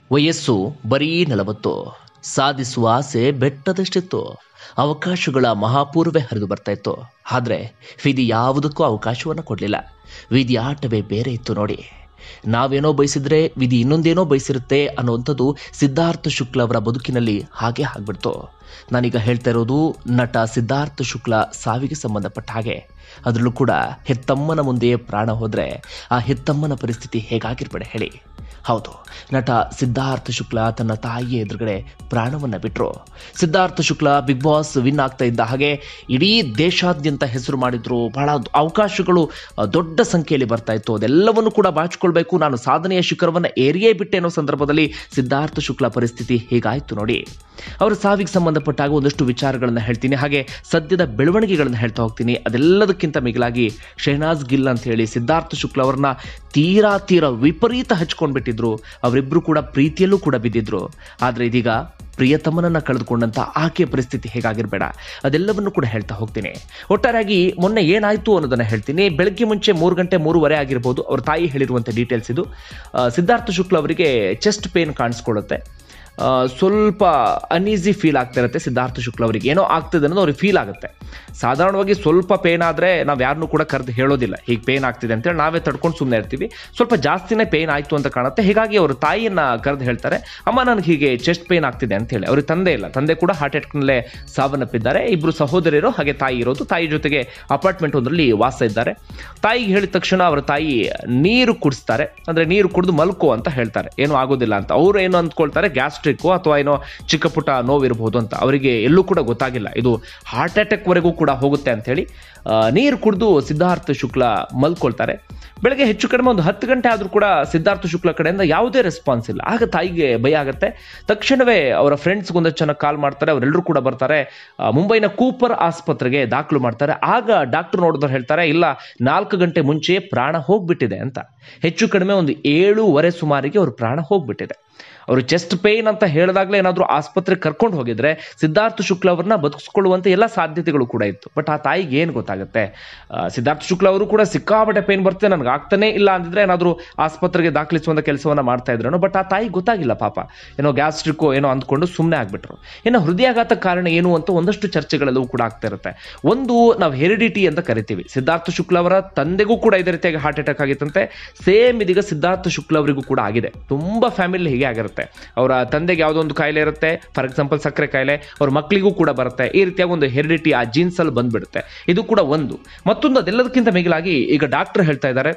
ವಯಸ್ಸು ಬರೀ ನಲವತ್ತು ಸಾಧಿಸುವ ಆಸೆ ಬೆಟ್ಟದಷ್ಟಿತ್ತು ಅವಕಾಶಗಳ ಮಹಾಪೂರ್ವೇ ಹರಿದು ಬರ್ತಾ ಇತ್ತು ಆದರೆ ವಿಧಿ ಯಾವುದಕ್ಕೂ ಅವಕಾಶವನ್ನು ಕೊಡಲಿಲ್ಲ ವಿಧಿ ಆಟವೇ ಬೇರೆ ಇತ್ತು ನೋಡಿ ನಾವೇನೋ ಬಯಸಿದ್ರೆ ವಿಧಿ ಇನ್ನೊಂದೇನೋ ಬಯಸಿರುತ್ತೆ ಅನ್ನುವಂಥದ್ದು ಸಿದ್ಧಾರ್ಥ ಶುಕ್ಲ ಅವರ ಬದುಕಿನಲ್ಲಿ ಹಾಗೆ ಆಗ್ಬಿಡ್ತು ನಾನೀಗ ಹೇಳ್ತಾ ಇರೋದು ನಟ ಸಿದ್ಧಾರ್ಥ ಶುಕ್ಲ ಸಾವಿಗೆ ಸಂಬಂಧಪಟ್ಟ ಹಾಗೆ ಅದರಲ್ಲೂ ಕೂಡ ಹೆತ್ತಮ್ಮನ ಮುಂದೆಯೇ ಪ್ರಾಣ ಹೋದ್ರೆ ಆ ಹೆತ್ತಮ್ಮನ ಪರಿಸ್ಥಿತಿ ಹೇಗಾಗಿರ್ಬೇಡ ಹೇಳಿ ಹೌದು ನಟ ಸಿದ್ಧಾರ್ಥ ಶುಕ್ಲ ತನ್ನ ತಾಯಿಯ ಎದುರುಗಡೆ ಪ್ರಾಣವನ್ನ ಬಿಟ್ರು Siddharth Shukla Bigg Boss win ಆಗ್ತಾ ಇದ್ದ ಹಾಗೆ ಇಡೀ ದೇಶಾದ್ಯಂತ ಹೆಸರು ಮಾಡಿದ್ರು ಬಹಳ ಅವಕಾಶಗಳು ಆ, ದೊಡ್ಡ ಸಂಖ್ಯೆಯಲ್ಲಿ ಬರ್ತಾ ಇತ್ತು ಅದೆಲ್ಲವನ್ನು ಕೂಡ ಬಾಚಿಕೊಳ್ಬೇಕು ನಾನು ಸಾಧನೆಯ ಶಿಖರವನ್ನ ಏರಿಯೇ ಬಿಟ್ಟೆ ಅನ್ನೋ ಸಂದರ್ಭದಲ್ಲಿ ಸಿದ್ಧಾರ್ಥ ಶುಕ್ಲ ಪರಿಸ್ಥಿತಿ ಹೇಗಾಯ್ತು ನೋಡಿ ಅವರ ಸಾವಿಗೆ ಸಂಬಂಧಪಟ್ಟಾಗ ಒಂದಷ್ಟು ವಿಚಾರಗಳನ್ನ ಹೇಳ್ತೀನಿ ಹಾಗೆ ಸದ್ಯದ ಬೆಳವಣಿಗೆಗಳನ್ನ ಹೇಳ್ತಾ ಹೋಗ್ತೀನಿ ಅದೆಲ್ಲದಕ್ಕಿಂತ ಮಿಗಿಲಾಗಿ ಶೆಹನಾಜ್ ಗಿಲ್ ಅಂತ ಹೇಳಿ ಸಿದ್ಧಾರ್ಥ ಶುಕ್ಲ ಅವರನ್ನ ತೀರಾ ತೀರಾ ವಿಪರೀತ ಹಚ್ಕೊಂಡ್ಬಿಟ್ಟಿದ್ರು ಅವರಿಬ್ರು ಕೂಡ ಪ್ರೀತಿಯಲ್ಲೂ ಕೂಡ ಬಿದ್ದಿದ್ರು ಆದ್ರೆ ಇದೀಗ ಪ್ರಿಯತಮನನ್ನ ಕಳೆದುಕೊಂಡಂತ ಆಕೆಯ ಪರಿಸ್ಥಿತಿ ಹೇಗಾಗಿರ್ಬೇಡ ಅದೆಲ್ಲವನ್ನು ಕೂಡ ಹೇಳ್ತಾ ಹೋಗ್ತೀನಿ ಒಟ್ಟಾರೆಯಾಗಿ ಮೊನ್ನೆ ಏನಾಯ್ತು ಅನ್ನೋದನ್ನ ಹೇಳ್ತೀನಿ ಬೆಳಗ್ಗೆ ಮುಂಚೆ ಮೂರು ಗಂಟೆ ಮೂರುವರೆ ಆಗಿರ್ಬೋದು ಅವ್ರ ತಾಯಿ ಹೇಳಿರುವಂಥ ಡೀಟೇಲ್ಸ್ ಇದು ಆ, ಸಿದ್ಧಾರ್ಥ ಶುಕ್ಲ ಅವರಿಗೆ ಚೆಸ್ಟ್ ಪೇನ್ ಕಾಣಿಸ್ಕೊಳ್ಳುತ್ತೆ ಆ, ಸ್ವಲ್ಪ ಅನ್ಈಸಿ ಫೀಲ್ ಆಗ್ತಾ ಇರುತ್ತೆ ಸಿದ್ಧಾರ್ಥ ಶುಕ್ಲ ಅವರಿಗೆ ಏನೋ ಆಗ್ತದೆ ಅನ್ನೋದು ಅವ್ರಿಗೆ ಫೀಲ್ ಆಗುತ್ತೆ ಸಾಧಾರಣವಾಗಿ ಸ್ವಲ್ಪ ಪೇನ್ ಆದರೆ ನಾವು ಯಾರನ್ನೂ ಕೂಡ ಕರೆದು ಹೇಳೋದಿಲ್ಲ ಹೀಗೆ ಪೇನ್ ಆಗ್ತಿದೆ ಅಂತೇಳಿ ನಾವೇ ತಡ್ಕೊಂಡು ಸುಮ್ಮನೆ ಇರ್ತೀವಿ ಸ್ವಲ್ಪ ಜಾಸ್ತಿನೇ ಪೇನ್ ಆಯಿತು ಅಂತ ಕಾಣುತ್ತೆ ಹೀಗಾಗಿ ಅವ್ರ ತಾಯಿಯನ್ನ ಕರೆದು ಹೇಳ್ತಾರೆ ಅಮ್ಮ ನನಗೆ ಹೀಗೆ ಚೆಸ್ಟ್ ಪೇನ್ ಆಗ್ತಿದೆ ಅಂತ ಹೇಳಿ ಅವ್ರಿಗೆ ತಂದೆ ಇಲ್ಲ ತಂದೆ ಕೂಡ ಹಾರ್ಟ್ ಅಟ್ಯಾಕ್ನಲ್ಲೇ ಸಾವನ್ನಪ್ಪಿದ್ದಾರೆ ಇಬ್ಬರು ಸಹೋದರಿಯರು ಹಾಗೆ ತಾಯಿ ಇರೋದು ತಾಯಿ ಜೊತೆಗೆ ಅಪಾರ್ಟ್ಮೆಂಟ್ ಒಂದರಲ್ಲಿ ವಾಸ ಇದ್ದಾರೆ ತಾಯಿಗೆ ಹೇಳಿದ ತಕ್ಷಣ ಅವರ ತಾಯಿ ನೀರು ಕುಡಿಸ್ತಾರೆ ಅಂದ್ರೆ ನೀರು ಕುಡಿದು ಮಲ್ಕೋ ಅಂತ ಹೇಳ್ತಾರೆ ಏನು ಆಗೋದಿಲ್ಲ ಅಂತ ಅವ್ರು ಏನು ಅಂದ್ಕೊಳ್ತಾರೆ ಗ್ಯಾಸ್ಟ್ರಿಕ್ ಅಥವಾ ಏನೋ ಚಿಕ್ಕ ಪುಟ್ಟ ನೋವಿರಬಹುದು ಅಂತ ಅವರಿಗೆ ಎಲ್ಲೂ ಕೂಡ ಗೊತ್ತಾಗಿಲ್ಲ ಇದು ಹಾರ್ಟ್ ಅಟ್ಯಾಕ್ ವರೆಗೂ ಕೂಡ ಹೋಗುತ್ತೆ ಅಂತ ಹೇಳಿ ನೀರು ಕುಡಿದು ಸಿದ್ಧಾರ್ಥ ಶುಕ್ಲ ಮಲ್ಕೊಳ್ತಾರೆ ಬೆಳಗ್ಗೆ ಹೆಚ್ಚು ಕಡಿಮೆ ಒಂದು ಹತ್ತು ಗಂಟೆ ಆದರೂ ಕೂಡ ಸಿದ್ಧಾರ್ಥ ಶುಕ್ಲ ಕಡೆಯಿಂದ ಯಾವುದೇ ರೆಸ್ಪಾನ್ಸ್ ಇಲ್ಲ ಆಗ ತಾಯಿಗೆ ಭಯ ಆಗುತ್ತೆ ತಕ್ಷಣವೇ ಅವರ ಫ್ರೆಂಡ್ಸ್ ಒಂದಷ್ಟು ಜನ ಕಾಲ್ ಮಾಡ್ತಾರೆ ಅವರೆಲ್ಲರೂ ಕೂಡ ಬರ್ತಾರೆ ಆ, ಮುಂಬೈನ ಕೂಪರ್ ಆಸ್ಪತ್ರೆಗೆ ದಾಖಲು ಮಾಡ್ತಾರೆ ಆಗ ಡಾಕ್ಟರ್ ನೋಡಿದ್ರೆ ಹೇಳ್ತಾರೆ ಇಲ್ಲ ನಾಲ್ಕು ಗಂಟೆ ಮುಂಚೆ ಪ್ರಾಣ ಹೋಗ್ಬಿಟ್ಟಿದೆ ಅಂತ ಹೆಚ್ಚು ಕಡಿಮೆ ಒಂದು ಏಳೂವರೆ ಸುಮಾರಿಗೆ ಅವ್ರ ಪ್ರಾಣ ಹೋಗ್ಬಿಟ್ಟಿದೆ ಅವರು ಚೆಸ್ಟ್ ಪೇನ್ ಅಂತ ಹೇಳಿದಾಗಲೇ ಏನಾದರೂ ಆಸ್ಪತ್ರೆಗೆ ಕರ್ಕೊಂಡು ಹೋಗಿದ್ರೆ ಸಿದ್ಧಾರ್ಥ ಶುಕ್ಲ ಅವ್ರನ್ನ ಬದುಕಿಸ್ಕೊಳ್ಳುವಂತ ಎಲ್ಲ ಸಾಧ್ಯತೆಗಳು ಕೂಡ ಇತ್ತು ಬಟ್ ಆ ತಾಯಿಗೆ ಏನು ಗೊತ್ತಾಗುತ್ತೆ ಆ, ಸಿದ್ಧಾರ್ಥ ಶುಕ್ಲ ಅವರು ಕೂಡ ಸಿಕ್ಕಾಪಟ್ಟೆ ಪೇನ್ ಬರುತ್ತೆ ನನಗೆ ಆಗ್ತಾನೆ ಇಲ್ಲ ಅಂದಿದ್ರೆ ಏನಾದರೂ ಆಸ್ಪತ್ರೆಗೆ ದಾಖಲಿಸುವಂತ ಕೆಲಸವನ್ನ ಮಾಡ್ತಾ ಇದ್ರು ಬಟ್ ಆ ತಾಯಿಗೆ ಗೊತ್ತಾಗಿಲ್ಲ ಪಾಪ ಏನೋ ಗ್ಯಾಸ್ಟ್ರಿಕ್ಕೋ ಏನೋ ಅಂದ್ಕೊಂಡು ಸುಮ್ಮನೆ ಆಗ್ಬಿಟ್ರು ಇನ್ನು ಹೃದಯಾಘಾತ ಕಾರಣ ಏನು ಅಂತ ಒಂದಷ್ಟು ಚರ್ಚೆಗಳೆಲ್ಲವೂ ಕೂಡ ಆಗ್ತಾ ಇರುತ್ತೆ ಒಂದು ನಾವು ಹೆರಿಡಿಟಿ ಅಂತ ಕರಿತೀವಿ ಸಿದ್ಧಾರ್ಥ ಶುಕ್ಲ ಅವರ ತಂದೆಗೂ ಕೂಡ ಇದೇ ರೀತಿಯಾಗಿ ಹಾರ್ಟ್ ಅಟ್ಯಾಕ್ ಆಗಿತ್ತಂತೆ ಸೇಮ್ ಇದೀಗ ಸಿದ್ಧಾರ್ಥ ಶುಕ್ಲ ಅವರಿಗೂ ಕೂಡ ಆಗಿದೆ ತುಂಬಾ ಫ್ಯಾಮಿಲಿ ಹೀಗೆ ಆಗಿರುತ್ತೆ ಅವರ ತಂದೆಗೆ ಯಾವುದೋ ಒಂದು ಕಾಯಿಲೆ ಇರುತ್ತೆ ಫಾರ್ ಎಕ್ಸಾಂಪಲ್ ಸಕ್ಕರೆ ಕಾಯಿಲೆ ಅವ್ರ ಮಕ್ಕಳಿಗೂ ಕೂಡ ಬರುತ್ತೆ ಈ ರೀತಿಯಾಗಿ ಒಂದು ಹೆರಿಡಿಟಿ ಆ ಜೀನ್ಸ್ ಅಲ್ಲಿ ಬಂದ್ಬಿಡುತ್ತೆ ಇದು ಕೂಡ ಒಂದು ಮತ್ತೊಂದು ಅದೆಲ್ಲದಕ್ಕಿಂತ ಮಿಗಿಲಾಗಿ ಈಗ ಡಾಕ್ಟರ್ ಹೇಳ್ತಾ ಇದ್ದಾರೆ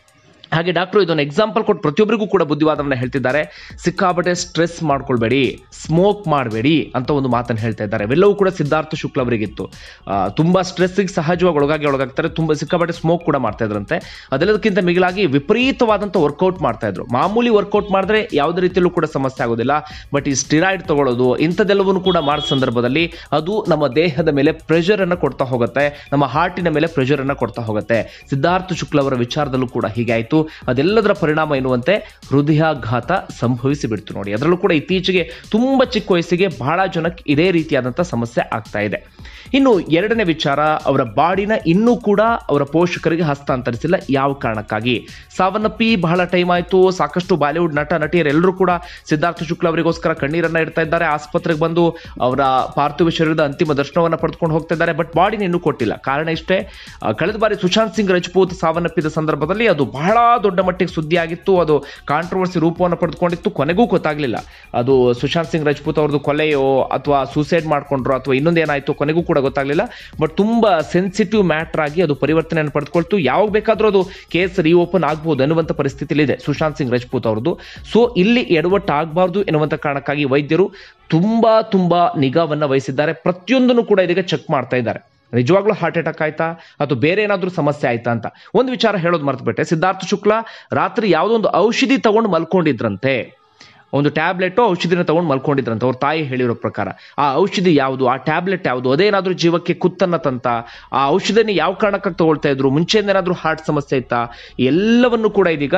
ಹಾಗೆ ಡಾಕ್ಟರ್ ಇದೊಂದು ಎಕ್ಸಾಂಪಲ್ ಕೊಟ್ಟು ಪ್ರತಿಯೊಬ್ಬರಿಗೂ ಕೂಡ ಬುದ್ಧಿವಾದವನ್ನ ಹೇಳ್ತಿದ್ದಾರೆ ಸಿಕ್ಕಾಪಟ್ಟೆ ಸ್ಟ್ರೆಸ್ ಮಾಡ್ಕೊಳ್ಬೇಡಿ ಸ್ಮೋಕ್ ಮಾಡಬೇಡಿ ಅಂತ ಒಂದು ಮಾತನ್ನು ಹೇಳ್ತಾ ಇದ್ದಾರೆ ಇವೆಲ್ಲವೂ ಕೂಡ ಸಿದ್ಧಾರ್ಥ ಶುಕ್ಲ ಅವರಿಗಿತ್ತು ಆ, ತುಂಬಾ ಸ್ಟ್ರೆಸ್ಸಿಗೆ ಸಹಜವಾಗಿ ಒಳಗಾಗಿ ಒಳಗಾಗ್ತಾರೆ ತುಂಬಾ ಸಿಕ್ಕಾಪಟ್ಟೆ ಸ್ಮೋಕ್ ಕೂಡ ಮಾಡ್ತಾ ಇದ್ರಂತೆ ಅದೆಲ್ಲದಕ್ಕಿಂತ ಮಿಗಿಲಾಗಿ ವಿಪರೀತವಾದಂಥ ವರ್ಕೌಟ್ ಮಾಡ್ತಾ ಇದ್ರು ಮಾಮೂಲಿ ವರ್ಕೌಟ್ ಮಾಡಿದ್ರೆ ಯಾವುದೇ ರೀತಿಯಲ್ಲೂ ಕೂಡ ಸಮಸ್ಯೆ ಆಗೋದಿಲ್ಲ ಬಟ್ ಈ ಸ್ಟಿರಾಯ್ಡ್ ತಗೊಳ್ಳೋದು ಇಂಥದ್ದೆಲ್ಲವನ್ನು ಕೂಡ ಮಾಡೋ ಸಂದರ್ಭದಲ್ಲಿ ಅದು ನಮ್ಮ ದೇಹದ ಮೇಲೆ ಪ್ರೆಷರ್ ಅನ್ನ ಕೊಡ್ತಾ ಹೋಗುತ್ತೆ ನಮ್ಮ ಹಾರ್ಟಿನ ಮೇಲೆ ಪ್ರೆಷರ್ ಅನ್ನ ಕೊಡ್ತಾ ಹೋಗುತ್ತೆ ಸಿದ್ಧಾರ್ಥ ಶುಕ್ಲ ಅವರ ವಿಚಾರದಲ್ಲೂ ಕೂಡ ಹೀಗೆ ಆಯ್ತು ಅದೆಲ್ಲದರ ಪರಿಣಾಮ ಎನ್ನುವಂತೆ ಹೃದಯಾಘಾತ ಸಂಭವಿಸಿ ಬಿಡ್ತು ನೋಡಿ ಅದರಲ್ಲೂ ಕೂಡ ಇತ್ತೀಚೆಗೆ ತುಂಬಾ ಚಿಕ್ಕ ವಯಸ್ಸಿಗೆ ಬಹಳ ಜನಕ್ಕೆ ಇದೇ ರೀತಿಯಾದಂಥ ಸಮಸ್ಯೆ ಆಗ್ತಾ ಇದೆ ಇನ್ನು ಎರಡನೇ ವಿಚಾರ ಅವರ ಬಾಡಿನ ಇನ್ನೂ ಕೂಡ ಅವರ ಪೋಷಕರಿಗೆ ಹಸ್ತಾಂತರಿಸಿಲ್ಲ ಯಾವ ಕಾರಣಕ್ಕಾಗಿ ಸಾವನ್ನಪ್ಪಿ ಬಹಳ ಟೈಮ್ ಆಯ್ತು ಸಾಕಷ್ಟು ಬಾಲಿವುಡ್ ನಟ ನಟಿಯರೆಲ್ಲರೂ ಕೂಡ ಸಿದ್ಧಾರ್ಥ ಶುಕ್ಲ ಅವರಿಗೋಸ್ಕರ ಕಣ್ಣೀರನ್ನ ಇಡ್ತಾ ಇದ್ದಾರೆ ಆಸ್ಪತ್ರೆಗೆ ಬಂದು ಅವರ ಪಾರ್ಥಿವ ಶರೀರದ ಅಂತಿಮ ದರ್ಶನವನ್ನ ಪಡೆದುಕೊಂಡು ಹೋಗ್ತಾ ಇದ್ದಾರೆ ಬಟ್ ಬಾಡಿನ ಇನ್ನೂ ಕೊಟ್ಟಿಲ್ಲ ಕಾರಣ ಇಷ್ಟೇ ಆ, ಕಳೆದ ಬಾರಿ ಸುಶಾಂತ್ ಸಿಂಗ್ ರಜಪೂತ್ ಸಾವನ್ನಪ್ಪಿದ ಸಂದರ್ಭದಲ್ಲಿ ಅದು ಬಹಳ ದೊಡ್ಡ ಮಟ್ಟಿಗೆ ಸುದ್ದಿ ಆಗಿತ್ತು ಅದು ಕಾಂಟ್ರವರ್ಸಿ ರೂಪವನ್ನು ಪಡೆದುಕೊಂಡಿತ್ತು ಕೊನೆಗೂ ಗೊತ್ತಾಗ್ಲಿಲ್ಲ ಅದು ಸುಶಾಂತ್ ಸಿಂಗ್ ರಜಪೂತ್ ಅವ್ರದ್ದು ಕೊಲೆಯೋ ಅಥವಾ ಸೂಸೈಡ್ ಮಾಡ್ಕೊಂಡ್ರು ಅಥವಾ ಇನ್ನೊಂದು ಏನಾಯ್ತು ಕೊನೆಗೂ ಕೂಡ ಗೊತ್ತಾಗ್ಲಿಲ್ಲ ಬಟ್ ತುಂಬಾ ಸೆನ್ಸಿಟಿವ್ ಮ್ಯಾಟರ್ ಆಗಿ ಅದು ಪರಿವರ್ತನೆಯನ್ನು ಪಡೆದುಕೊಳ್ತು ಯಾವಾಗ ಬೇಕಾದ್ರೂ ಅದು ಕೇಸ್ ರೀಓಪನ್ ಆಗ್ಬೋದು ಅನ್ನುವಂಥ ಪರಿಸ್ಥಿತಿಲಿ ಇದೆ ಸುಶಾಂತ್ ಸಿಂಗ್ ರಜಪೂತ್ ಅವ್ರದ್ದು ಸೊ ಇಲ್ಲಿ ಎಡವಟ್ಟು ಆಗಬಾರ್ದು ಎನ್ನುವಂಥ ಕಾರಣಕ್ಕಾಗಿ ವೈದ್ಯರು ತುಂಬಾ ತುಂಬಾ ನಿಗಾವನ್ನ ವಹಿಸಿದ್ದಾರೆ ಪ್ರತಿಯೊಂದನ್ನು ಕೂಡ ಇದೀಗ ಚೆಕ್ ಮಾಡ್ತಾ ಇದ್ದಾರೆ ನಿಜವಾಗ್ಲೂ ಹಾರ್ಟ್ ಅಟ್ಯಾಕ್ ಆಯ್ತಾ ಅಥವಾ ಬೇರೆ ಏನಾದ್ರೂ ಸಮಸ್ಯೆ ಆಯ್ತಾ ಅಂತ ಒಂದು ವಿಚಾರ ಹೇಳೋದು ಮರ್ತುಬಿಟ್ಟೆ ಸಿದ್ಧಾರ್ಥ ಶುಕ್ಲ ರಾತ್ರಿ ಯಾವುದೋ ಒಂದು ಔಷಧಿ ತಗೊಂಡು ಮಲ್ಕೊಂಡಿದ್ರಂತೆ ಒಂದು ಟ್ಯಾಬ್ಲೆಟ್ ಔಷಧಿನ ತಗೊಂಡು ಮಲ್ಕೊಂಡಿದ್ರಂತೆ ಅವ್ರ ತಾಯಿ ಹೇಳಿರೋ ಪ್ರಕಾರ ಆ ಔಷಧಿ ಯಾವುದು ಆ ಟ್ಯಾಬ್ಲೆಟ್ ಯಾವುದು ಅದೇನಾದ್ರೂ ಜೀವಕ್ಕೆ ಕುತ್ತನ್ನ ತಂತ ಆ ಔಷಧಿನ ಯಾವ ಕಾರಣಕ್ಕಾಗಿ ತಗೊಳ್ತಾ ಇದ್ರು ಮುಂಚೆಯಿಂದ ಏನಾದ್ರೂ ಹಾರ್ಟ್ ಸಮಸ್ಯೆ ಇತ್ತಾ ಎಲ್ಲವನ್ನು ಕೂಡ ಇದೀಗ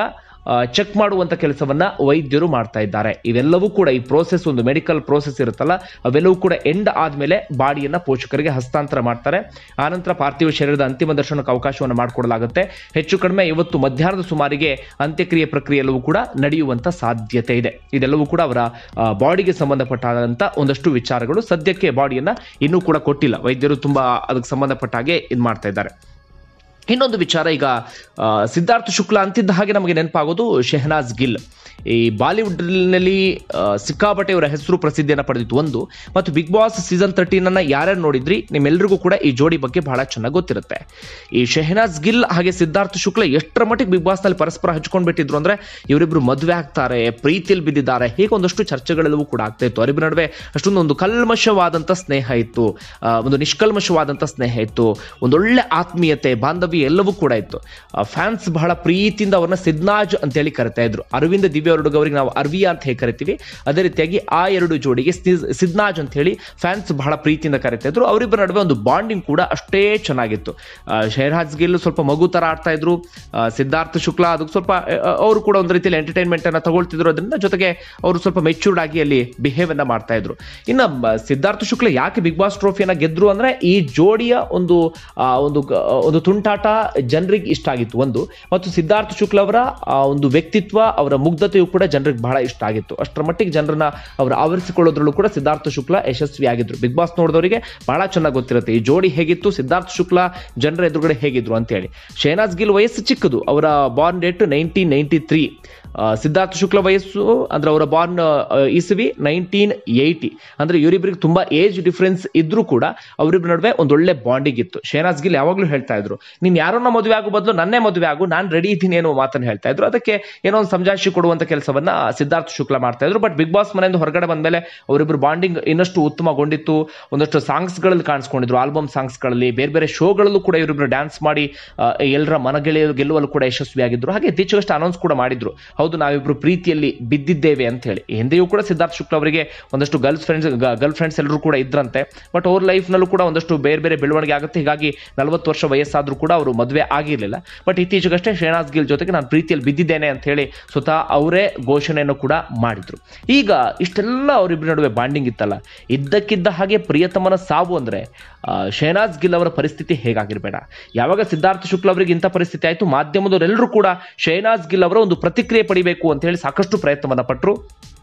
ಚೆಕ್ ಮಾಡುವಂತ ಕೆಲಸವನ್ನ ವೈದ್ಯರು ಮಾಡ್ತಾ ಇದ್ದಾರೆ ಇವೆಲ್ಲವೂ ಕೂಡ ಈ ಪ್ರೋಸೆಸ್ ಒಂದು ಮೆಡಿಕಲ್ ಪ್ರೋಸೆಸ್ ಇರುತ್ತಲ್ಲ ಅವೆಲ್ಲವೂ ಕೂಡ ಎಂಡ್ ಆದ್ಮೇಲೆ ಬಾಡಿಯನ್ನ ಪೋಷಕರಿಗೆ ಹಸ್ತಾಂತರ ಮಾಡ್ತಾರೆ ಆನಂತರ ಪಾರ್ಥಿವ ಶರೀರದ ಅಂತಿಮ ದರ್ಶನಕ್ಕೆ ಅವಕಾಶವನ್ನು ಮಾಡಿಕೊಡಲಾಗುತ್ತೆ ಹೆಚ್ಚು ಕಡಿಮೆ ಇವತ್ತು ಮಧ್ಯಾಹ್ನದ ಸುಮಾರಿಗೆ ಅಂತ್ಯಕ್ರಿಯೆ ಪ್ರಕ್ರಿಯೆ ಎಲ್ಲವೂ ಕೂಡ ನಡೆಯುವಂತ ಸಾಧ್ಯತೆ ಇದೆ ಇದೆಲ್ಲವೂ ಕೂಡ ಅವರ ಬಾಡಿಗೆ ಸಂಬಂಧಪಟ್ಟಾದಂತ ಒಂದಷ್ಟು ವಿಚಾರಗಳು ಸದ್ಯಕ್ಕೆ ಬಾಡಿಯನ್ನ ಇನ್ನೂ ಕೂಡ ಕೊಟ್ಟಿಲ್ಲ ವೈದ್ಯರು ತುಂಬಾ ಅದಕ್ಕೆ ಸಂಬಂಧಪಟ್ಟ ಹಾಗೆ ಇದು ಮಾಡ್ತಾ ಇದ್ದಾರೆ ಇನ್ನೊಂದು ವಿಚಾರ ಈಗ ಆ, ಸಿದ್ಧಾರ್ಥ ಶುಕ್ಲಾ ಅಂತಿದ್ದ ಹಾಗೆ ನಮಗೆ ನೆನಪಾಗೋದು ಶೆಹನಾಜ್ ಗಿಲ್ ಈ ಬಾಲಿವುಡ್ನಲ್ಲಿ ಆ, ಸಿಕ್ಕಾಪಟ್ಟೆ ಇವರ ಹೆಸರು ಪ್ರಸಿದ್ಧಿಯನ್ನು ಪಡೆದಿತ್ತು ಒಂದು ಮತ್ತು ಬಿಗ್ ಬಾಸ್ ಸೀಸನ್ ತರ್ಟೀನ್ ಅನ್ನ ಯಾರ್ಯಾರು ನೋಡಿದ್ರಿ ನಿಮ್ಮೆಲ್ಲರಿಗೂ ಕೂಡ ಈ ಜೋಡಿ ಬಗ್ಗೆ ಬಹಳ ಚೆನ್ನಾಗಿ ಗೊತ್ತಿರುತ್ತೆ ಈ ಶೆಹನಾಜ್ ಗಿಲ್ ಹಾಗೆ ಸಿದ್ಧಾರ್ಥ ಶುಕ್ಲಾ ಎಷ್ಟರ ಮಟ್ಟಿಗೆ ಬಿಗ್ ಬಾಸ್ ನಲ್ಲಿ ಪರಸ್ಪರ ಹಚ್ಕೊಂಡ್ ಬಿಟ್ಟಿದ್ರು ಅಂದ್ರೆ ಇವರಿಬ್ರು ಮದುವೆ ಆಗ್ತಾರೆ ಪ್ರೀತಿಯಲ್ಲಿ ಬಿದ್ದಿದ್ದಾರೆ ಹೀಗೆ ಒಂದಷ್ಟು ಚರ್ಚೆಗಳೆಲ್ಲವೂ ಕೂಡ ಆಗ್ತಾ ಇತ್ತು ಅವರಿಬ್ಬರ ನಡುವೆ ಅಷ್ಟೊಂದು ಒಂದು ಕಲ್ಮಶವಾದಂತ ಸ್ನೇಹ ಇತ್ತು ಆ, ಒಂದು ನಿಷ್ಕಲ್ಮಶವಾದಂತ ಸ್ನೇಹ ಇತ್ತು ಒಂದೊಳ್ಳೆ ಆತ್ಮೀಯತೆ ಬಾಂಧವ್ಯ ಎಲ್ಲವೂ ಕೂಡ ಇತ್ತು ಫ್ಯಾನ್ಸ್ ಬಹಳ ಪ್ರೀತಿಯಿಂದ ಅವ್ರನ್ನ ಸಿದ್ನಾಜ್ ಅಂತೇಳಿ ಕರಿತಾ ಇದ್ರು ಅರವಿಂದ ದಿವ್ಯ ಹುಡುಗ ಅವರಿಗೆ ನಾವು ಅರ್ವಿಯಾ ಅಂತ ಹೇಗೆ ಕರಿತೀವಿ ಅದೇ ರೀತಿಯಾಗಿ ಆ ಎರಡು ಜೋಡಿಗೆ ಸ್ನಿ- ಸಿದ್ನಾಜ್ ಅಂತ ಹೇಳಿ ಫ್ಯಾನ್ಸ್ ಬಹಳ ಪ್ರೀತಿಯಿಂದ ಕರಿತಾ ಇದ್ರು ಅವರಿಬ್ಬರ ನಡುವೆ ಒಂದು ಬಾಂಡಿಂಗ್ ಕೂಡ ಅಷ್ಟೇ ಚೆನ್ನಾಗಿತ್ತು ಆ, ಶಹನಾಜ್ ಗಿಲ್ ಸ್ವಲ್ಪ ಮಗು ತರ ಆಡ್ತಾ ಇದ್ರು ಆ, ಸಿದ್ಧಾರ್ಥ ಶುಕ್ಲಾ ಅದಕ್ಕೆ ಸ್ವಲ್ಪ ಆ, ಅವರು ಕೂಡ ಒಂದು ರೀತಿಯಲ್ಲಿ ಎಂಟರ್ಟೈನ್ಮೆಂಟ್ ಅನ್ನ ತಗೊಳ್ತಿದ್ರು ಅದರಿಂದ ಜೊತೆಗೆ ಅವರು ಸ್ವಲ್ಪ ಮೆಚೂರ್ಡ್ ಆಗಿ ಅಲ್ಲಿ ಬಿಹೇವ್ ಅನ್ನ ಮಾಡ್ತಾ ಇದ್ರು ಇನ್ನು ಮ- ಸಿದ್ಧಾರ್ಥ ಶುಕ್ಲಾ ಯಾಕೆ ಬಿಗ್ ಬಾಸ್ ಟ್ರೋಫಿಯನ್ನ ಗೆದ್ರು ಅಂದ್ರೆ ಈ ಜೋಡಿಯ ಒಂದು ಆ, ಒಂದು ಗ- ಒಂದು ತುಂಟಾಟ ಜನರಿಗೆ ಇಷ್ಟ ಆಗಿತ್ತು ಒಂದು ಮತ್ತು ಸಿದ್ಧಾರ್ಥ ಶುಕ್ಲ ಅವರ ಆ, ಒಂದು ವ್ಯಕ್ತಿತ್ವ ಅವರ ಮುಗ್ಧತೆಯು ಕೂಡ ಜನರಿಗೆ ಬಹಳ ಇಷ್ಟ ಆಗಿತ್ತು ಅಷ್ಟರ ಮಟ್ಟಿಗೆ ಜನರನ್ನ ಅವರು ಆವರಿಸಿಕೊಳ್ಳೋದ್ರಲ್ಲೂ ಕೂಡ ಸಿದ್ಧಾರ್ಥ ಶುಕ್ಲ ಯಶಸ್ವಿ ಆಗಿದ್ರು ಬಿಗ್ ಬಾಸ್ ನೋಡಿದವರಿಗೆ ಬಹಳ ಚೆನ್ನಾಗಿ ಗೊತ್ತಿರುತ್ತೆ ಈ ಜೋಡಿ ಹೇಗಿತ್ತು ಸಿದ್ಧಾರ್ಥ ಶುಕ್ಲ ಜನರ ಎದುರುಗಡೆ ಹೇಗಿದ್ರು ಅಂತೇಳಿ ಶೇನಾಜ್ ಗಿಲ್ ವಯಸ್ಸು ಚಿಕ್ಕದು ಅವರ born date nineteen ninety three Siddharth Shukla ವಯಸ್ಸು ಅಂದ್ರೆ ಅವರ ಬಾರ್ನ್ ಇಸವಿ ನೈನ್ಟೀನ್ ಏಯ್ಟಿ ಅಂದ್ರೆ ಇವರಿಬ್ಬರಿಗೆ ತುಂಬಾ ಏಜ್ ಡಿಫ್ರೆನ್ಸ್ ಇದ್ರೂ ಕೂಡ ಅವರಿಬ್ಬರ ನಡುವೆ ಒಂದೊಳ್ಳೆ ಬಾಂಡಿಂಗ್ ಇತ್ತು ಶೇನಾಜ್ ಗಿಲ್ ಯಾವಾಗಲೂ ಹೇಳ್ತಾ ಇದ್ರು ನೀನ್ ಯಾರನ್ನ ಮದುವೆ ಆಗೋ ಬದಲು ನನ್ನೇ ಮದುವೆ ಆಗು ನಾನು ರೆಡಿ ಇದ್ದೀನಿ ಅನ್ನೋ ಮಾತನ್ನ ಹೇಳ್ತಾ ಇದ್ರು ಅದಕ್ಕೆ ಏನೋ ಒಂದು ಸಮಜಾಯಿಷಿ ಕೊಡುವಂತ ಕೆಲಸವನ್ನ ಸಿದ್ಧಾರ್ಥ ಶುಕ್ಲ ಮಾಡ್ತಾ ಇದ್ರು ಬಟ್ ಬಿಗ್ ಬಾಸ್ ಮನೆಯಿಂದ ಹೊರಗಡೆ ಬಂದ್ಮೇಲೆ ಅವರಿಬ್ಬರು ಬಾಂಡಿಂಗ್ ಇನ್ನಷ್ಟು ಉತ್ತಮಗೊಂಡಿತ್ತು ಒಂದಷ್ಟು ಸಾಂಗ್ಸ್ ಗಳಲ್ಲಿ ಕಾಣಿಸ್ಕೊಂಡಿದ್ರು ಆಲ್ಬಮ್ ಸಾಂಗ್ಸ್ ಗಳಲ್ಲಿ ಬೇರೆ ಬೇರೆ ಶೋಗಳಲ್ಲೂ ಕೂಡ ಇವರಿಬ್ಬರು ಡ್ಯಾನ್ಸ್ ಮಾಡಿ ಎಲ್ಲರ ಮನಗೆಳೆಯ ಗೆಲ್ಲುವಲ್ಲೂ ಕೂಡ ಯಶಸ್ವಿಯಾಗಿದ್ರು ಹಾಗೆ ಇತ್ತೀಚೆಗಷ್ಟು ಅನೌನ್ಸ್ ಕೂಡ ಮಾಡಿದ್ರು ಹೌದು ನಾವಿಬ್ರು ಪ್ರೀತಿಯಲ್ಲಿ ಬಿದ್ದಿದ್ದೇವೆ ಅಂತ ಹೇಳಿ ಹಿಂದೆಯೂ ಕೂಡ ಸಿದ್ಧಾರ್ಥ ಶುಕ್ಲ ಅವರಿಗೆ ಒಂದಷ್ಟು ಗರ್ಲ್ಸ್ ಫ್ರೆಂಡ್ಸ್ ಗರ್ಲ್ ಫ್ರೆಂಡ್ಸ್ ಎಲ್ಲರೂ ಕೂಡ ಇದ್ರಂತೆ ಬಟ್ ಅವ್ರ ಲೈಫ್ನಲ್ಲೂ ಕೂಡ ಒಂದಷ್ಟು ಬೇರೆ ಬೇರೆ ಬೆಳವಣಿಗೆ ಆಗುತ್ತೆ ಹೀಗಾಗಿ ನಲವತ್ತು ವರ್ಷ ವಯಸ್ಸಾದ್ರೂ ಕೂಡ ಅವರು ಮದುವೆ ಆಗಿರಲಿಲ್ಲ ಬಟ್ ಇತ್ತೀಚೆಗಷ್ಟೇ ಶೇನಾಜ್ ಗಿಲ್ ಜೊತೆಗೆ ನಾನು ಪ್ರೀತಿಯಲ್ಲಿ ಬಿದ್ದಿದ್ದೇನೆ ಅಂತ ಹೇಳಿ ಸ್ವತಃ ಅವರೇ ಘೋಷಣೆಯನ್ನು ಕೂಡ ಮಾಡಿದ್ರು ಈಗ ಇಷ್ಟೆಲ್ಲ ಅವರಿಬ್ಬರ ನಡುವೆ ಬಾಂಡಿಂಗ್ ಇತ್ತಲ್ಲ ಇದ್ದಕ್ಕಿದ್ದ ಹಾಗೆ ಪ್ರಿಯತಮನ ಸಾವು ಅಂದ್ರೆ ಆ, ಶಹನಾಜ್ ಗಿಲ್ ಅವರ ಪರಿಸ್ಥಿತಿ ಹೇಗಾಗಿರ್ಬೇಡ ಯಾವಾಗ ಸಿದ್ಧಾರ್ಥ ಶುಕ್ಲ ಅವರಿಗೆ ಇಂಥ ಪರಿಸ್ಥಿತಿ ಆಯಿತು ಮಾಧ್ಯಮದವರೆಲ್ಲರೂ ಕೂಡ ಶಹನಾಜ್ ಗಿಲ್ ಅವರ ಒಂದು ಪ್ರತಿಕ್ರಿಯೆ ಪಡಿಬೇಕು ಅಂತ ಹೇಳಿ ಸಾಕಷ್ಟು ಪ್ರಯತ್ನವನ್ನ ಪಟ್ಟರು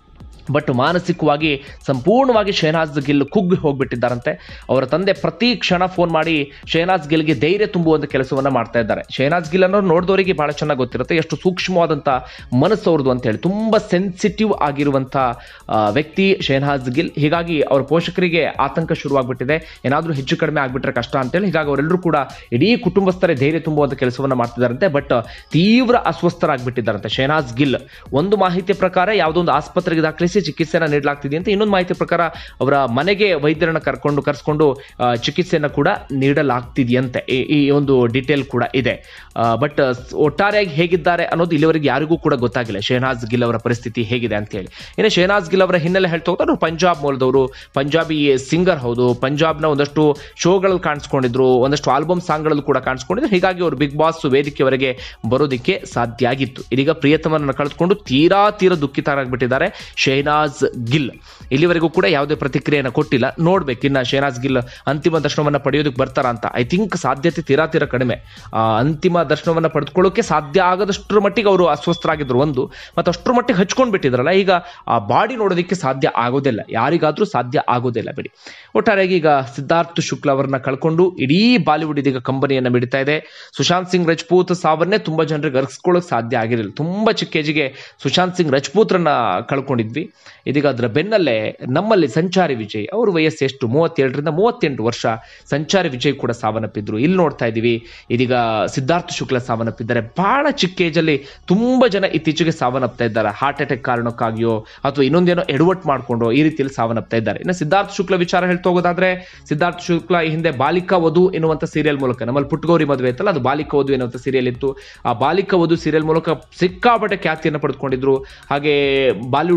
ಬಟ್ ಮಾನಸಿಕವಾಗಿ ಸಂಪೂರ್ಣವಾಗಿ ಶಹನಾಜ್ ಗಿಲ್ ಕುಗ್ಗಿ ಹೋಗ್ಬಿಟ್ಟಿದ್ದಾರಂತೆ ಅವರ ತಂದೆ ಪ್ರತಿ ಕ್ಷಣ ಫೋನ್ ಮಾಡಿ ಶಹನಾಜ್ ಗಿಲ್ಗೆ ಧೈರ್ಯ ತುಂಬುವಂತ ಕೆಲಸವನ್ನ ಮಾಡ್ತಾ ಇದ್ದಾರೆ ಶಹನಾಜ್ ಗಿಲ್ ಅನ್ನೋರು ನೋಡಿದವರಿಗೆ ಬಹಳ ಚೆನ್ನಾಗಿ ಗೊತ್ತಿರುತ್ತೆ ಎಷ್ಟು ಸೂಕ್ಷ್ಮವಾದಂತ ಮನಸ್ಸು ಅವ್ರದ್ದು ಅಂತ ಹೇಳಿ ತುಂಬಾ ಸೆನ್ಸಿಟಿವ್ ಆಗಿರುವಂತ ಆ, ವ್ಯಕ್ತಿ ಶಹನಾಜ್ ಗಿಲ್ ಹೀಗಾಗಿ ಅವ್ರ ಪೋಷಕರಿಗೆ ಆತಂಕ ಶುರುವಾಗ್ಬಿಟ್ಟಿದೆ ಏನಾದ್ರೂ ಹೆಚ್ಚು ಕಡಿಮೆ ಆಗ್ಬಿಟ್ರೆ ಕಷ್ಟ ಅಂತೇಳಿ ಹೀಗಾಗಿ ಅವರೆಲ್ಲರೂ ಕೂಡ ಇಡೀ ಕುಟುಂಬಸ್ಥರೇ ಧೈರ್ಯ ತುಂಬುವಂತ ಕೆಲಸವನ್ನ ಮಾಡ್ತಿದ್ದಾರಂತೆ ಬಟ್ ತೀವ್ರ ಅಸ್ವಸ್ಥರಾಗ್ಬಿಟ್ಟಿದ್ದಾರಂತೆ ಶಹನಾಜ್ ಗಿಲ್ ಒಂದು ಮಾಹಿತಿ ಪ್ರಕಾರ ಯಾವುದೋ ಒಂದು ಆಸ್ಪತ್ರೆಗೆ ದಾಖಲಿಸಿ ಚಿಕಿತ್ಸೆನ ನೀಡಲಾಗ್ತಿದೆ ಅಂತ ಇನ್ನೊಂದು ಮಾಹಿತಿ ಪ್ರಕಾರ ಅವರ ಮನೆಗೆ ವೈದ್ಯರನ್ನ ಕರ್ಕೊಂಡು ಕರೆಸ್ಕೊಂಡು ಆ, ಚಿಕಿತ್ಸೆಯನ್ನ ಕೂಡ ನೀಡಲಾಗ್ತಿದೆಯಂತೆ ಈ- ಈ ಒಂದು ಡೀಟೇಲ್ ಕೂಡ ಇದೆ ಬಟ್ ಒಟ್ಟಾರೆಯಾಗಿ ಹೇಗಿದ್ದಾರೆ ಅನ್ನೋದು ಇಲ್ಲಿವರೆಗೆ ಯಾರಿಗೂ ಕೂಡ ಗೊತ್ತಾಗಿಲ್ಲ ಶಹನಾಜ್ ಗಿಲ್ ಅವರ ಪರಿಸ್ಥಿತಿ ಹೇಗಿದೆ ಅಂತ ಹೇಳಿ ಇನ್ನು ಶಹನಾಜ್ ಗಿಲ್ ಅವರ ಹಿನ್ನೆಲೆ ಹೇಳ್ತಾ ಹೋದ್ರೆ ಅವ್ರು ಪಂಜಾಬ್ ಮೂಲದವರು ಪಂಜಾಬಿ ಸಿಂಗರ್ ಹೌದು ಪಂಜಾಬ್ನ ಒಂದಷ್ಟು ಶೋಗಳಲ್ಲಿ ಕಾಣಿಸ್ಕೊಂಡಿದ್ರು ಒಂದಷ್ಟು ಆಲ್ಬಮ್ ಸಾಂಗ್ಗಳಲ್ಲೂ ಕೂಡ ಕಾಣಿಸ್ಕೊಂಡಿದ್ರು ಹೀಗಾಗಿ ಅವರು ಬಿಗ್ ಬಾಸ್ ವೇದಿಕೆವರೆಗೆ ಬರೋದಕ್ಕೆ ಸಾಧ್ಯ ಆಗಿತ್ತು ಇದೀಗ ಪ್ರಿಯತಮನನ್ನು ಕಳೆದುಕೊಂಡು ತೀರಾ ತೀರಾ ದುಃಖಿತರಾಗ್ಬಿಟ್ಟಿದ್ದಾರೆ ಶಹನಾಜ್ ಗಿಲ್ ಇಲ್ಲಿವರೆಗೂ ಕೂಡ ಯಾವುದೇ ಪ್ರತಿಕ್ರಿಯೆಯನ್ನು ಕೊಟ್ಟಿಲ್ಲ ನೋಡ್ಬೇಕು ಇನ್ನ ಶಹನಾಜ್ ಗಿಲ್ ಅಂತಿಮ ದರ್ಶನವನ್ನ ಪಡೆಯೋದಕ್ಕೆ ಬರ್ತಾರ ಅಂತ ಐ ಥಿಂಕ್ ಸಾಧ್ಯತೆ ತೀರಾ ತೀರಾ ಕಡಿಮೆ ಆ, ಅಂತಿಮ ದರ್ಶನವನ್ನ ಪಡೆದುಕೊಳ್ಳೋಕೆ ಸಾಧ್ಯ ಆಗದಷ್ಟರ ಮಟ್ಟಿಗೆ ಅವರು ಅಸ್ವಸ್ಥರಾಗಿದ್ರು ಒಂದು ಮತ್ತು ಅಷ್ಟರ ಮಟ್ಟಿಗೆ ಹಚ್ಕೊಂಡ್ ಬಿಟ್ಟಿದ್ರಲ್ಲ ಈಗ ಆ ಬಾಡಿ ನೋಡೋದಕ್ಕೆ ಸಾಧ್ಯ ಆಗೋದಿಲ್ಲ ಯಾರಿಗಾದ್ರೂ ಸಾಧ್ಯ ಆಗೋದಿಲ್ಲ ಬಿಡಿ ಒಟ್ಟಾರೆಯಾಗಿ ಈಗ ಸಿದ್ಧಾರ್ಥ್ ಶುಕ್ಲ ಅವರನ್ನ ಕಳ್ಕೊಂಡು ಇಡೀ ಬಾಲಿವುಡ್ ಇದೀಗ ಕಂಬನಿಯನ್ನ ಮಿಡಿತಾ ಇದೆ ಸುಶಾಂತ್ ಸಿಂಗ್ ರಜಪೂತ್ ಸಾವನ್ನೇ ತುಂಬಾ ಜನರಿಗೆ ಅರ್ಸ್ಕೊಳ್ಳೋಕೆ ಸಾಧ್ಯ ಆಗಿರಲಿಲ್ಲ ತುಂಬಾ ಚಿಕ್ಕ ಏಜಿಗೆ ಸುಶಾಂತ್ ಸಿಂಗ್ ರಜಪೂತ್ರನ್ನ ಕಳ್ಕೊಂಡಿದ್ವಿ ಇದೀಗ ಅದರ ಬೆನ್ನಲ್ಲೇ ನಮ್ಮಲ್ಲಿ ಸಂಚಾರಿ ವಿಜಯ್ ಅವ್ರ ವಯಸ್ಸು ಎಷ್ಟು ಮೂವತ್ತೇಳರಿಂದ ಮೂವತ್ತೆಂಟು ವರ್ಷ ಸಂಚಾರಿ ವಿಜಯ್ ಕೂಡ ಸಾವನ್ನಪ್ಪಿದ್ರು ಇಲ್ಲಿ ನೋಡ್ತಾ ಇದ್ದೀವಿ ಇದೀಗ ಸಿದ್ಧಾರ್ಥ ಶುಕ್ಲ ಸಾವನ್ನಪ್ಪಿದ್ದಾರೆ ಬಹಳ ಚಿಕ್ಕ ಏಜಲ್ಲಿ ತುಂಬಾ ಜನ ಇತ್ತೀಚೆಗೆ ಸಾವನ್ನಪ್ತಾ ಇದ್ದಾರೆ ಹಾರ್ಟ್ ಅಟ್ಯಾಕ್ ಕಾರಣಕ್ಕಾಗಿಯೋ ಅಥವಾ ಇನ್ನೊಂದೇನೋ ಎಡವಟ್ ಮಾಡ್ಕೊಂಡು ಈ ರೀತಿಯಲ್ಲಿ ಸಾವನ್ನಪ್ತಾ ಇದ್ದಾರೆ ಇನ್ನು ಸಿದ್ಧಾರ್ಥ ಶುಕ್ಲ ವಿಚಾರ ಹೇಳ್ತಾ ಹೋಗೋದಾದ್ರೆ ಸಿದ್ಧಾರ್ಥ ಶುಕ್ಲ ಈ ಹಿಂದೆ ಬಾಲಿಕಾ ವಧು ಎನ್ನುವಂತ ಸೀರಿಯಲ್ ಮೂಲಕ ನಮ್ಮಲ್ಲಿ ಪುಟ್ಟಗೌರಿ ಮದುವೆ ಇತ್ತಲ್ಲ ಅದು ಬಾಲಿಕಾ ವಧು ಎನ್ನುವಂತ ಸೀರಿಯಲ್ ಇತ್ತು ಆ ಬಾಲಿಕಾ ವಧು ಸೀರಿಯಲ್ ಮೂಲಕ ಸಿಕ್ಕಾಪಟ್ಟೆ ಖ್ಯಾತಿಯನ್ನು ಪಡೆದುಕೊಂಡಿದ್ರು ಹಾಗೆ ಬಾಲಿವುಡ್ ಸಿನಿಮಾ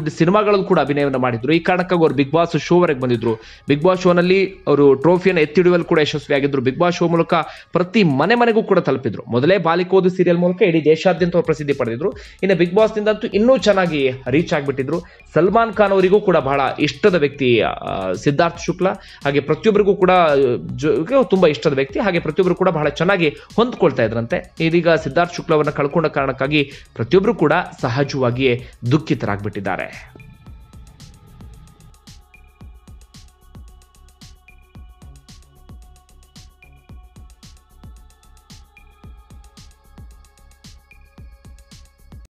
ಸಿನಿಮಾಗಳಲ್ಲೂ ಕೂಡ ಅಭಿನಯವನ್ನು ಮಾಡಿದ್ರು ಈ ಕಾರಣಕ್ಕಾಗಿ ಅವರು ಬಿಗ್ ಬಾಸ್ ಶೋ ವರೆಗೆ ಬಂದಿದ್ರು ಬಿಗ್ ಬಾಸ್ ಶೋನಲ್ಲಿ ಅವರು ಟ್ರೋಫಿಯನ್ನು ಎತ್ತಿಡುವಲ್ಲಿ ಕೂಡ ಯಶಸ್ವಿಯಾಗಿದ್ರು ಬಿಗ್ ಬಾಸ್ ಶೋ ಮೂಲಕ ಪ್ರತಿ ಮನೆ ಮನೆಗೂ ಕೂಡ ತಲುಪಿದ್ರು ಮೊದಲೇ ಬಾಲಿಕೋದು ಸೀರಿಯಲ್ ಮೂಲಕ ಇಡೀ ದೇಶಾದ್ಯಂತ ಅವ್ರು ಪ್ರಸಿದ್ಧಿ ಪಡೆದಿದ್ರು ಇನ್ನು ಬಿಗ್ ಬಾಸ್ ನಿಂದಂತೂ ಇನ್ನೂ ಚೆನ್ನಾಗಿ ರೀಚ್ ಆಗಿಬಿಟ್ಟಿದ್ರು ಸಲ್ಮಾನ್ ಖಾನ್ ಅವರಿಗೂ ಕೂಡ ಬಹಳ ಇಷ್ಟದ ವ್ಯಕ್ತಿ ಆ, ಸಿದ್ಧಾರ್ಥ್ ಶುಕ್ಲಾ ಹಾಗೆ ಪ್ರತಿಯೊಬ್ಬರಿಗೂ ಕೂಡ ಜೊ- ತುಂಬಾ ಇಷ್ಟದ ವ್ಯಕ್ತಿ ಹಾಗೆ ಪ್ರತಿಯೊಬ್ಬರು ಕೂಡ ಬಹಳ ಚೆನ್ನಾಗಿ ಹೊಂದ್ಕೊಳ್ತಾ ಇದ್ರಂತೆ ಇದೀಗ ಸಿದ್ಧಾರ್ಥ್ ಶುಕ್ಲವನ್ನ ಕಳ್ಕೊಂಡ ಕಾರಣಕ್ಕಾಗಿ ಪ್ರತಿಯೊಬ್ಬರು ಕೂಡ ಸಹಜವಾಗಿಯೇ ದುಃಖಿತರಾಗ್ಬಿಟ್ಟಿದ್ದಾರೆ